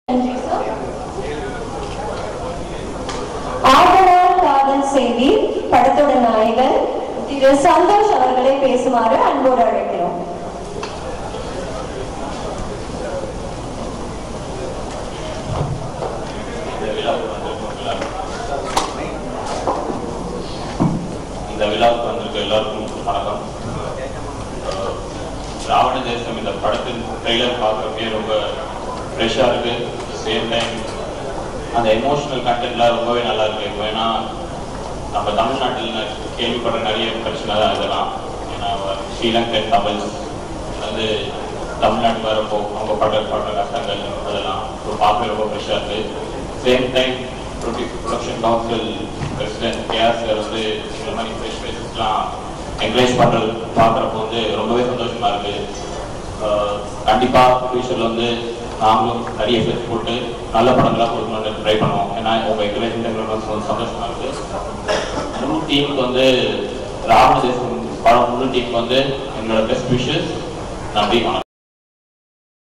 நன்றி சார் ஆதலால் காதல் செய்தி படத்தோட நாயகன் திரு சந்தோஷ் அவர்களை பேசுமாறு அன்போடு அழைக்கிறோம் இந்த விழாவுக்கு வந்திருக்கும் எல்லாருக்கும் இந்த விழாவுக்கு வந்திருக்க எல்லாருக்கும் வணக்கம் அஹ் ராவண தேசம் இந்த படத்தின் ட்ரெய்லர் பார்க்குறப்பே ரொம்ப ஃப்ரெஷ்ஷாக இருக்கு சேம் டைம் அந்த எமோஷனல் கண்டென்ட்லாம் ரொம்பவே நல்லா இருக்கு இப்போ ஏன்னா நம்ம தமிழ்நாட்டில் ந- கேள்விப்படுற நிறைய பிரச்சனை தான் இதெல்லாம் ஏன்னா ஸ்ரீலங்கன் தமிழ்ஸ் வந்து தமிழ்நாட்டுக்கு வரப்போ அவங்க படுற படுற கஷ்டங்கள் அதெல்லாம் இப்போ பார்க்க ரொம்ப ஃப்ரெஷ்ஷாக இருக்கு same time production council president KR sir வந்து இந்த மாதிரி ஃப்ரெஷ் ஃபேஸஸ்லாம் என்கரேஜ் பண்ணுறது பார்க்குறப்போ வந்து ரொம்பவே சந்தோஷமா இருக்கு ஆஹ் கண்டிப்பா ஃபியூச்சர்ல வந்து நாங்களும் நிறைய எஃபெக்ட் போட்டு நல்ல படங்களா கொடுக்கணும்னு ட்ரை பண்ணுவோம் ஏன்னா உங்க என்கரேஜ்மெண்ட் வந்து சந்தோஷமா இருக்கு முழு டீமுக்கு வந்து ராவண தேசம் படம் முழு டீமுக்கு வந்து எங்களோட பெஸ்ட் விஷஸ் நன்றி வணக்கம்